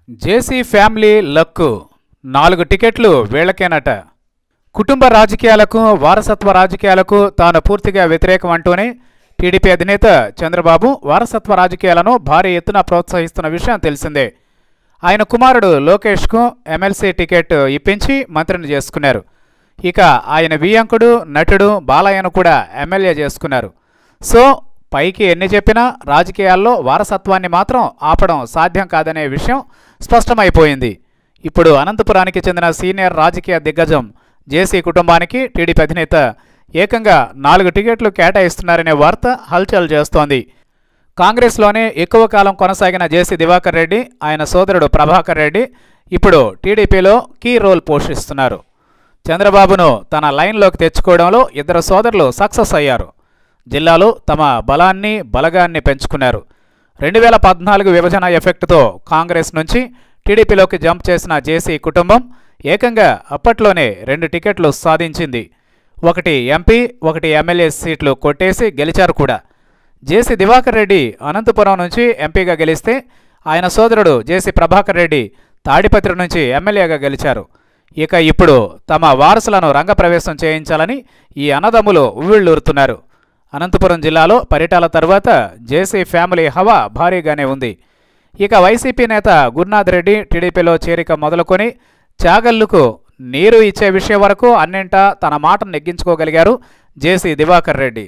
జేసీ family luck నాలుగు టికెట్లు వీళ్లకేనట కుటుంబ రాజకీయాలకు వారసత్వ రాజకీయాలకు తాను పూర్తిగా వ్యతిరేకం అంటూనే టీడీపీ అధినేత చంద్రబాబు వారసత్వ రాజకీయాలను భారీ ఎత్తున ప్రోత్సహిస్తున్న విషయం తెలిసిందే ఆయన కుమారుడు లోకేష్కు ఎమ్మెల్సీ టికెట్ ఇప్పించి మంత్రిని చేసుకున్నారు ఇక ఆయన వియంకుడు నటుడు బాలయ్యను కూడా ఎమ్మెల్యే చేసుకున్నారు సో పైకి ఎన్ని చెప్పినా రాజకీయాల్లో వారసత్వాన్ని మాత్రం ఆపడం సాధ్యం కాదనే విషయం స్పష్టమైపోయింది ఇప్పుడు అనంతపురానికి చెందిన సీనియర్ రాజకీయ దిగ్గజం జేసీ కుటుంబానికి టీడీపీ అధినేత ఏకంగా నాలుగు టికెట్లు కేటాయిస్తున్నారనే వార్త హల్చల్ చేస్తోంది కాంగ్రెస్లోనే ఎక్కువ కాలం కొనసాగిన జేసీ దివాకర్ రెడ్డి ఆయన సోదరుడు ప్రభాకర్ రెడ్డి ఇప్పుడు టీడీపీలో కీ రోల్ పోషిస్తున్నారు చంద్రబాబును తన లైన్లోకి తెచ్చుకోవడంలో ఇద్దరు సోదరులు సక్సెస్ అయ్యారు జిల్లాలో తమ బలాన్ని బలగాన్ని పెంచుకున్నారు రెండు వేల పద్నాలుగు విభజన ఎఫెక్ట్తో కాంగ్రెస్ నుంచి టీడీపీలోకి జంప్ చేసిన జేసీ కుటుంబం ఏకంగా అప్పట్లోనే రెండు టికెట్లు సాధించింది ఒకటి ఎంపీ ఒకటి ఎమ్మెల్యే సీట్లు కొట్టేసి గెలిచారు కూడా జేసీ దివాకర్ రెడ్డి అనంతపురం నుంచి ఎంపీగా గెలిస్తే ఆయన సోదరుడు జేసీ ప్రభాకర్ రెడ్డి తాడిపత్రి నుంచి ఎమ్మెల్యేగా గెలిచారు ఇక ఇప్పుడు తమ వారసులను రంగప్రవేశం చేయించాలని ఈ అన్నదమ్ములు ఉవ్విళ్ళూరుతున్నారు అనంతపురం జిల్లాలో పర్యటాల తర్వాత జేసీ ఫ్యామిలీ హవా భారీగానే ఉంది ఇక వైసీపీ నేత గురునాథ్ రెడ్డి టీడీపీలో చేరిక మొదలుకొని చాగల్లుకు నీరు ఇచ్చే విషయం వరకు అన్నింటా తన మాట నెగ్గించుకోగలిగారు జేసీ దివాకర్ రెడ్డి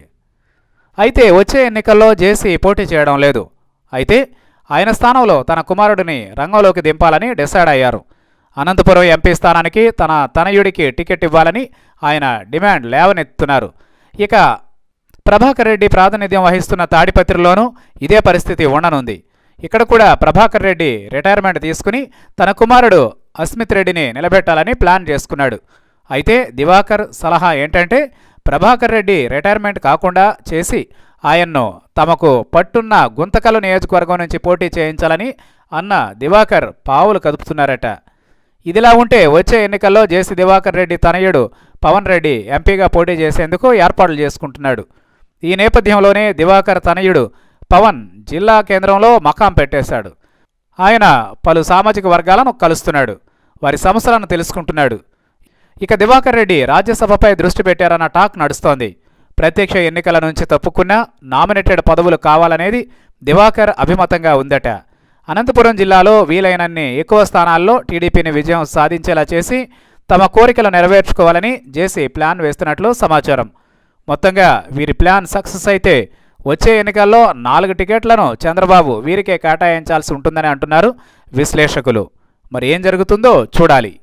అయితే వచ్చే ఎన్నికల్లో జేసీ పోటీ చేయడం లేదు అయితే ఆయన స్థానంలో తన కుమారుడిని రంగంలోకి దింపాలని డిసైడ్ అయ్యారు అనంతపురం ఎంపీ స్థానానికి తన తనయుడికి టికెట్ ఇవ్వాలని ఆయన డిమాండ్ లేవనెత్తున్నారు ఇక ప్రభాకర్ రెడ్డి ప్రాతినిధ్యం వహిస్తున్న తాడిపత్రిలోనూ ఇదే పరిస్థితి ఉండనుంది ఇక్కడ కూడా ప్రభాకర్ రెడ్డి రిటైర్మెంట్ తీసుకుని తన కుమారుడు అస్మిత్ రెడ్డిని నిలబెట్టాలని ప్లాన్ చేసుకున్నాడు అయితే దివాకర్ సలహా ఏంటంటే ప్రభాకర్ రెడ్డి రిటైర్మెంట్ కాకుండా చేసి ఆయన్ను తమకు పట్టున్న గుంతకలు నియోజకవర్గం నుంచి పోటీ చేయించాలని అన్న దివాకర్ పావులు కదుపుతున్నారట ఇదిలా ఉంటే వచ్చే ఎన్నికల్లో జేసీ దివాకర్ రెడ్డి తనయుడు పవన్ రెడ్డి ఎంపీగా పోటీ చేసేందుకు ఏర్పాట్లు చేసుకుంటున్నాడు ఈ నేపథ్యంలోనే దివాకర్ తనయుడు పవన్ జిల్లా కేంద్రంలో మకాం పెట్టేశాడు ఆయన పలు సామాజిక వర్గాలను కలుస్తున్నాడు వారి సమస్యలను తెలుసుకుంటున్నాడు ఇక దివాకర్ రెడ్డి రాజ్యసభపై దృష్టి పెట్టారన్న టాక్ నడుస్తోంది ప్రత్యక్ష ఎన్నికల నుంచి తప్పుకున్నా నామినేటెడ్ పదవులు కావాలనేది దివాకర్ అభిమతంగా ఉందట అనంతపురం జిల్లాలో వీలైనన్ని ఎక్కువ స్థానాల్లో టీడీపీని విజయం సాధించేలా చేసి తమ కోరికలు నెరవేర్చుకోవాలని జేసీ ప్లాన్ వేస్తున్నట్లు సమాచారం మొత్తంగా వీరి ప్లాన్ సక్సెస్ అయితే వచ్చే ఎన్నికల్లో నాలుగు టికెట్లను చంద్రబాబు వీరికే కేటాయించాల్సి ఉంటుందని అంటున్నారు విశ్లేషకులు మరి ఏం జరుగుతుందో చూడాలి